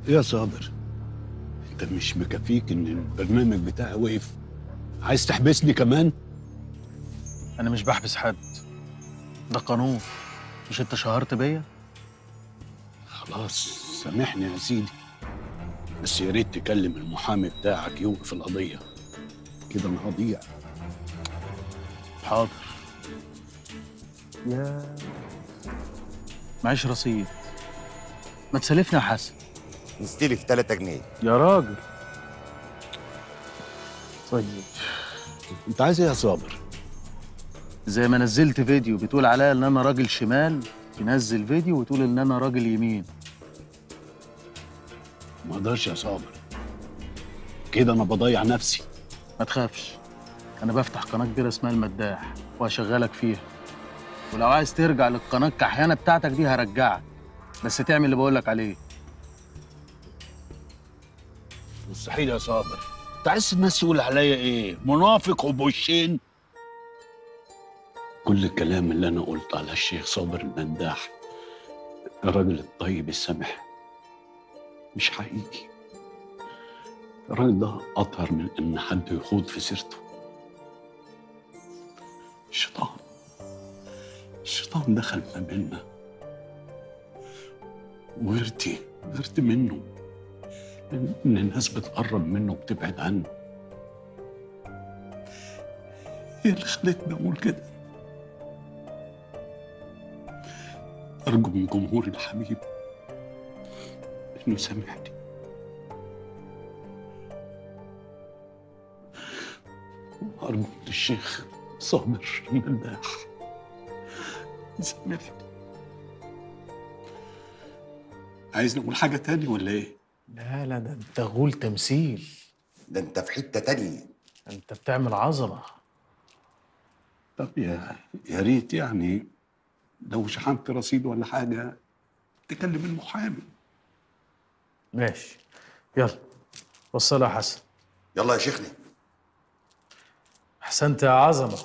يا صابر انت مش مكفيك ان البرنامج بتاعي وقف عايز تحبسني كمان انا مش بحبس حد ده قانون مش انت شهرت بيا خلاص سامحني يا سيدي بس يا ريت تكلم المحامي بتاعك يوقف القضيه كده انا هضيع حاضر يا معيش رصيد ما تسلفني يا حسن نستلف 3 جنيه يا راجل طيب انت عايز ايه يا صابر زي ما نزلت فيديو بتقول عليا ان انا راجل شمال تنزل فيديو وتقول ان انا راجل يمين ما اقدرش يا صابر كده انا بضيع نفسي ما تخافش انا بفتح قناه كبيره اسمها المداح وهشغلك فيها ولو عايز ترجع للقناه الكحيانه بتاعتك دي هرجعك بس تعمل اللي بقولك عليه مستحيل يا صابر انت عايز الناس تقول عليا ايه منافق وبوشين كل الكلام اللي انا قلته على الشيخ صابر المداح الراجل الطيب السمح مش حقيقي الراجل ده اطهر من ان حد يخوض في سيرته الشيطان الشيطان دخل ما بيننا وغيرتي غيرت منه ان الناس بتقرب منه وبتبعد عنه هي اللي خلتني اقول كده ارجو من جمهوري الحبيب انه يسامحني وارجو من الشيخ صابر الملاح يسامحني عايز نقول حاجة تاني ولا ايه؟ لا لا ده انت غول تمثيل ده انت في حته تانية انت بتعمل عظمه طب يا يا ريت يعني لو شحنت رصيد ولا حاجة تكلم المحامي ماشي يلا وصلها يا حسن يلا يا شيخنا احسنت يا عظمه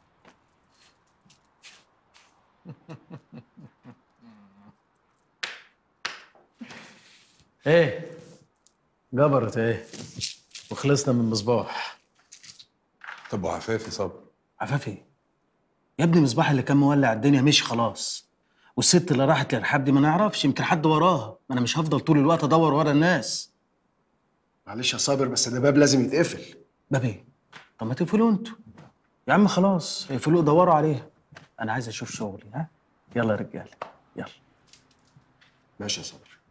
ايه جبرت ايه وخلصنا من مصباح طب وعفافي صبر عفافي يا ابني مصباح اللي كان مولع الدنيا مشي خلاص والست اللي راحت للرحاب دي ما نعرفش يمكن حد وراها ما انا مش هفضل طول الوقت ادور ورا الناس معلش يا صابر بس ده باب لازم يتقفل باب ايه طب ما تقفلوا انتوا يا عم خلاص اقفلوا دوروا عليها انا عايز اشوف شغلي ها يلا يا رجاله يلا ماشي يا صابر